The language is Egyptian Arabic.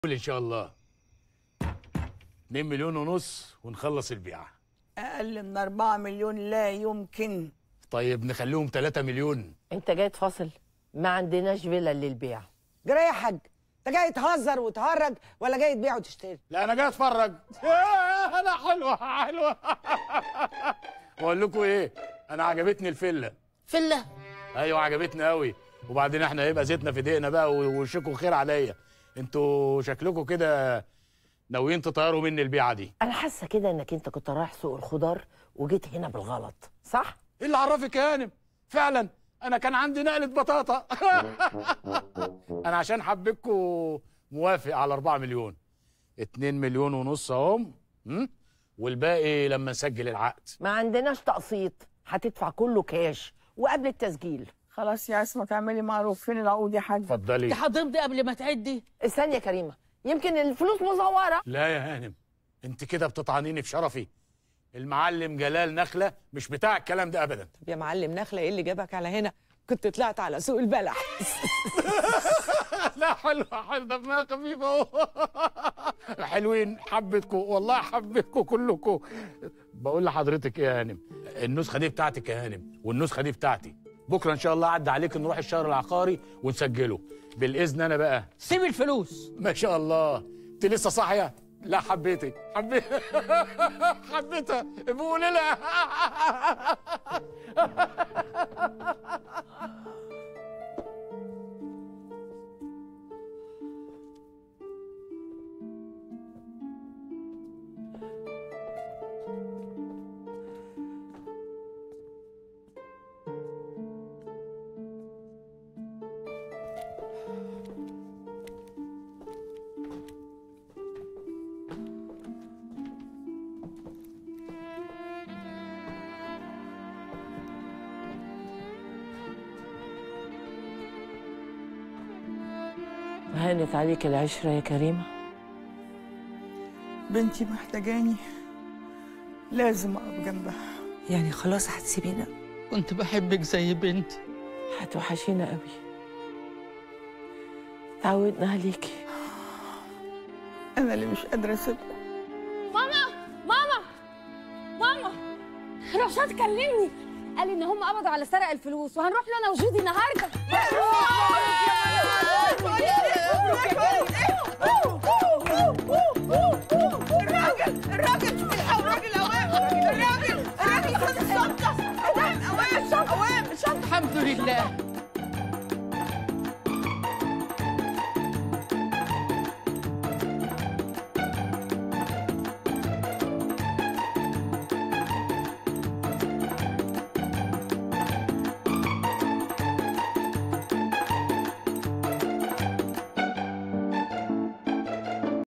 قول ان شاء الله 2 مليون ونص ونخلص البيعه أقل من أربعة مليون لا يمكن طيب نخليهم 3 مليون انت جاي تفاصل ما عندناش فيلا للبيع جرى يا حاج انت جاي تهزر وتهرج ولا جاي تبيع وتشتري لا انا جاي اتفرج انا حلوه حلوه بقول لكم ايه انا عجبتني الفيلا فيلا ايوه عجبتني قوي وبعدين احنا هيبقى زيتنا في دقنا بقى ووشكم خير عليا انتوا شكلكم كده ناويين تطيروا مني البيعه دي انا حاسه كده انك انت كنت رايح سوق الخضار وجيت هنا بالغلط صح ايه اللي عرفك يا هانم فعلا انا كان عندي نقله بطاطا انا عشان حبيتكم موافق على 4 مليون 2 مليون ونص اهم م? والباقي لما نسجل العقد ما عندناش تقسيط هتدفع كله كاش وقبل التسجيل خلاص يا اسمة تعملي معروف فين العقود يا حاج اتفضلي انت هتمضي قبل ما تعدي استني يا كريمه يمكن الفلوس مزوره لا يا هانم انت كده بتطعنيني في شرفي المعلم جلال نخله مش بتاع الكلام ده ابدا طب يا معلم نخله ايه اللي جابك على هنا كنت طلعت على سوق البلح لا حلوه حلوه دمها خفيف اهو حلوين حبيتكم والله حبيتكم كلكم بقول لحضرتك ايه يا هانم النسخه دي بتاعتك يا هانم والنسخه دي بتاعتي بكره ان شاء الله عدى عليك نروح الشهر العقاري ونسجله بالاذن انا بقى سيب الفلوس ما شاء الله انت لسه صاحيه لا حبيتك حبيت حبيتها بقول لها هانت عليك العشره يا كريمه بنتي محتاجاني لازم أقف جنبها يعني خلاص هتسيبينا كنت بحبك زي بنتي هتوحشينا قوي تعودنا عليكي أنا اللي مش قادرة أسيبكم ماما ماما ماما رشاد كلمني قال ان هم قبضوا على سرق الفلوس وهنروح له انا وجودي النهارده